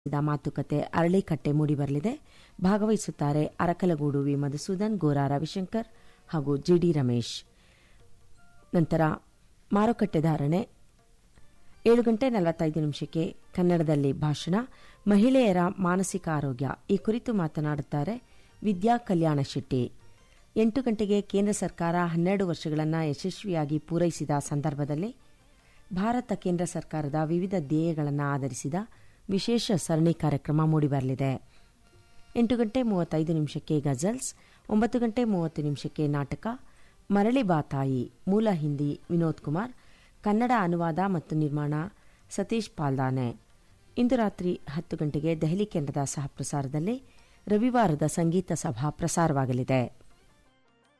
the ಮಾತುಕತೆ ಅರಳಿಕಟ್ಟೆ ಮೂಡಿಬರಲಿದೆ ಭಾಗವಹಿಸುತ್ತಾರೆ ಅರಕಲಗೂಡು ವಿ ಮಧುಸೂದನ್ ಗೋರಾ ರವಿಶಂಕರ್ ಹಾಗೂ ಜಿಡಿ ರಮೇಶ್ ನಂತರ ಮಾರುಕಟ್ಟೆ ಧಾರಣೆ ಏಳು ಗಂಟೆ ನಲವತ್ತೈದು ನಿಮಿಷಕ್ಕೆ ಕನ್ನಡದಲ್ಲಿ ಭಾಷಣ ಮಹಿಳೆಯರ ಮಾನಸಿಕ ಆರೋಗ್ಯ ಈ ಕುರಿತು ಮಾತನಾಡುತ್ತಾರೆ ವಿದ್ಯಾ ಕಲ್ಯಾಣ ಶೆಟ್ಟಿ ಎಂಟು ಗಂಟೆಗೆ ಕೇಂದ್ರ ಸರ್ಕಾರ ಹನ್ನೆರಡು ವರ್ಷಗಳನ್ನು ಯಶಸ್ವಿಯಾಗಿ ಪೂರೈಸಿದ ಸಂದರ್ಭದಲ್ಲಿ ಭಾರತ ಕೇಂದ್ರ ಸರ್ಕಾರದ ವಿವಿಧ ಧ್ಯೇಯಗಳನ್ನು ಆಧರಿಸಿದ ವಿಶೇಷ ಸರಣಿ ಕಾರ್ಯಕ್ರಮ ಮೂಡಿಬರಲಿದೆ ಎಂಟು ಗಂಟೆ ಮೂವತ್ತೈದು ನಿಮಿಷಕ್ಕೆ ಗಜಲ್ಸ್ ಒಂಬತ್ತು ಗಂಟೆ ಮೂವತ್ತು ನಿಮಿಷಕ್ಕೆ ನಾಟಕ ಮರಳಿ ಬಾತಾಯಿ ಮೂಲ ಹಿಂದಿ ವಿನೋದ್ ಕುಮಾರ್ ಕನ್ನಡ ಅನುವಾದ ಮತ್ತು ನಿರ್ಮಾಣ ಸತೀಶ್ ಪಾಲ್ದಾನೆ ಇಂದು ರಾತ್ರಿ ಹತ್ತು ಗಂಟೆಗೆ ದೆಹಲಿ ಕೇಂದ್ರದ ಸಹ ಪ್ರಸಾರದಲ್ಲಿ ರವಿವಾರದ ಸಂಗೀತ ಸಭಾ ಪ್ರಸಾರವಾಗಲಿದೆ